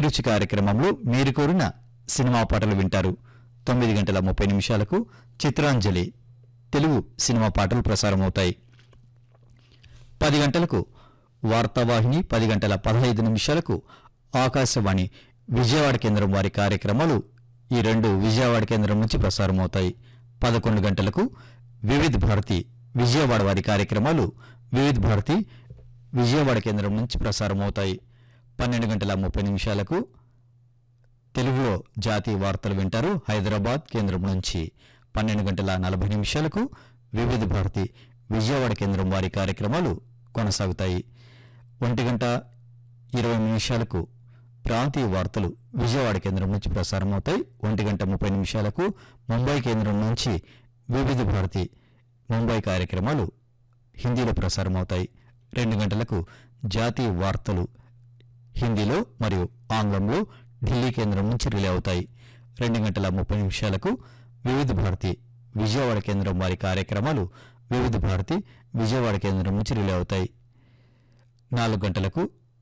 అభిరుచి కార్యక్రమంలో మీరు కోరిన సినిమా పాటలు వింటారు తొమ్మిది గంటల ముప్పై నిమిషాలకు చిత్రాంజలి తెలుగు సినిమా పాటలు ప్రసారమవుతాయి పది గంటలకు వార్తావాహిని పది గంటల పదహైదు నిమిషాలకు ఆకాశవాణి విజయవాడ కేంద్రం వారి కార్యక్రమాలు ఈ రెండు విజయవాడ కేంద్రం నుంచి ప్రసారమవుతాయి పదకొండు గంటలకు వివిధ భారతి విజయవాడ వారి కార్యక్రమాలు వివిధ భారతి విజయవాడ కేంద్రం నుంచి ప్రసారమవుతాయి పన్నెండు గంటల ముప్పై నిమిషాలకు తెలుగులో జాతీయ వార్తలు వింటారు హైదరాబాద్ కేంద్రం నుంచి పన్నెండు గంటల నలభై నిమిషాలకు వివిధ భారతి విజయవాడ కేంద్రం వారి కార్యక్రమాలు కొనసాగుతాయి ఒంటి గంట ఇరవై నిమిషాలకు ప్రాంతీయ వార్తలు విజయవాడ కేంద్రం నుంచి ప్రసారమవుతాయి ఒంటి గంట ముప్పై నిమిషాలకు ముంబై కేంద్రం నుంచి వివిధ భారతి ముంబై కార్యక్రమాలు హిందీలో ప్రసారమవుతాయి రెండు గంటలకు జాతీయ వార్తలు హిందీలో మరియు ఆంగ్లంలో ఢిల్లీ కేంద్రం నుంచి రిలే అవుతాయి రెండు గంటల ముప్పై నిమిషాలకు వివిధ భారతి విజయవాడ కేంద్రం వారి కార్యక్రమాలు వివిధ భారతి విజయవాడ కేంద్రం నుంచి రిలే అవుతాయి నాలుగు గంటలకు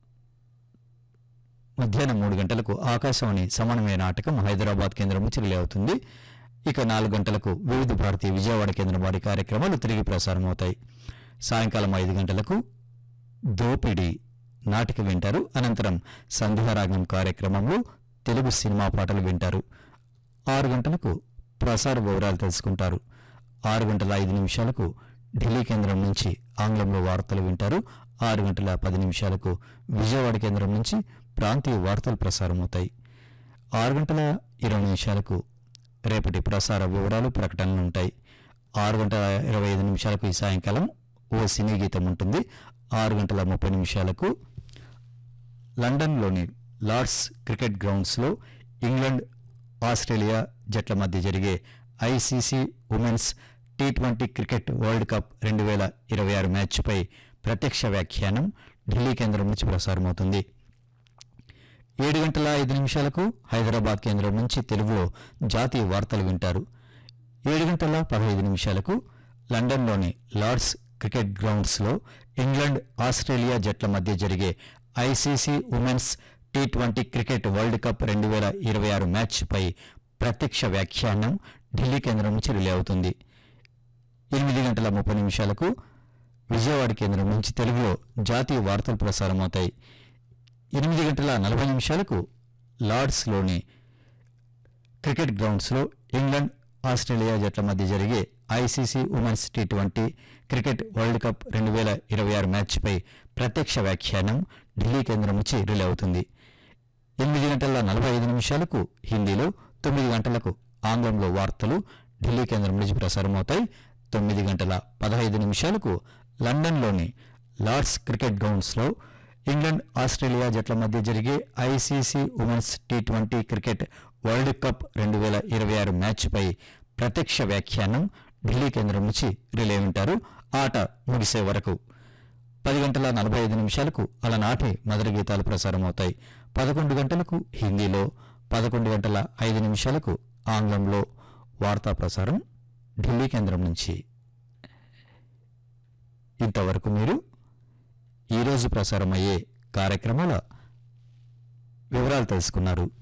మధ్యాహ్నం మూడు గంటలకు ఆకాశవాణి సమానమైన నాటకం హైదరాబాద్ కేంద్రం నుంచి రిలే అవుతుంది ఇక నాలుగు గంటలకు వివిధ భారతి విజయవాడ కేంద్రం వారి కార్యక్రమాలు తిరిగి ప్రసారం అవుతాయి సాయంకాలం ఐదు గంటలకు దోపిడి నాటిక వింటారు అనంతరం సంధ్యారాగం కార్యక్రమంలో తెలుగు సినిమా పాటలు వింటారు ఆరు గంటలకు ప్రసార వివరాలు తెలుసుకుంటారు ఆరు గంటల ఐదు నిమిషాలకు ఢిల్లీ కేంద్రం నుంచి ఆంగ్లంలో వార్తలు వింటారు ఆరు గంటల పది నిమిషాలకు విజయవాడ కేంద్రం నుంచి ప్రాంతీయ వార్తలు ప్రసారమవుతాయి ఆరు గంటల ఇరవై నిమిషాలకు రేపటి ప్రసార వివరాలు ప్రకటనలు ఉంటాయి ఆరు గంటల ఇరవై ఐదు నిమిషాలకు ఈ సాయంకాలం ఓ సినీ గీతం ఉంటుంది ఆరు గంటల ముప్పై నిమిషాలకు లండన్లోని లార్డ్స్ క్రికెట్ గ్రౌండ్స్లో ఇంగ్లాండ్ ఆస్ట్రేలియా జట్ల మధ్య జరిగే ICC women's T twenty cricket world cup రెండు వేల ఇరవై ఆరు మ్యాచ్పై ప్రత్యక్ష వ్యాఖ్యానం ఢిల్లీ కేంద్రం నుంచి ప్రసారమవుతుంది ఏడు గంటల ఐదు నిమిషాలకు హైదరాబాద్ కేంద్రం నుంచి తెలుగులో జాతీయ వార్తలు వింటారు ఏడు గంటల పదహైదు నిమిషాలకు లండన్లోని లార్డ్స్ క్రికెట్ గ్రౌండ్స్లో ఇంగ్లాండ్ ఆస్ట్రేలియా జట్ల మధ్య జరిగే ICC women's T twenty cricket world cup రెండు వేల ఇరవై ఆరు మ్యాచ్పై ప్రత్యక్ష వ్యాఖ్యానం ఢిల్లీ కేంద్రం నుంచి రిలే అవుతుంది ఎనిమిది గంటల ముప్పై నిమిషాలకు విజయవాడ కేంద్రం నుంచి తెలుగులో జాతీయ వార్తలు ప్రసారమవుతాయి ఎనిమిది గంటల నలభై నిమిషాలకు లార్డ్స్లోని క్రికెట్ గ్రౌండ్స్లో ఇంగ్లాండ్ ఆస్ట్రేలియా జట్ల మధ్య జరిగే ICC women's T twenty cricket world cup రెండు వేల ఇరవై ఆరు మ్యాచ్పై ప్రత్యక్ష వ్యాఖ్యానం ఢిల్లీ కేంద్రం నుంచి రిలే అవుతుంది ఎనిమిది గంటల నలభై ఐదు నిమిషాలకు హిందీలో తొమ్మిది గంటలకు ఆంగ్లంలో వార్తలు ఢిల్లీ కేంద్రం నుంచి ప్రసారమవుతాయి తొమ్మిది గంటల పదహైదు నిమిషాలకు లండన్లోని లార్డ్స్ క్రికెట్ గ్రౌండ్స్లో ఇంగ్లాండ్ ఆస్ట్రేలియా జట్ల మధ్య జరిగే ICC women's T twenty cricket world cup రెండు వేల ఇరవై ఆరు మ్యాచ్పై ప్రత్యక్ష వ్యాఖ్యానం ఢిల్లీ కేంద్రం నుంచి రిలే ఉంటారు ఆట ముగిసే వరకు పది గంటల నలభై ఐదు నిమిషాలకు అలనాటి మధుర గీతాలు ప్రసారమవుతాయి పదకొండు గంటలకు హిందీలో పదకొండు గంటల ఐదు నిమిషాలకు ఆంగ్లంలో వార్తా ప్రసారం ఢిల్లీ కేంద్రం నుంచి ఇంతవరకు మీరు ఈరోజు ప్రసారమయ్యే కార్యక్రమాల వివరాలు తెలుసుకున్నారు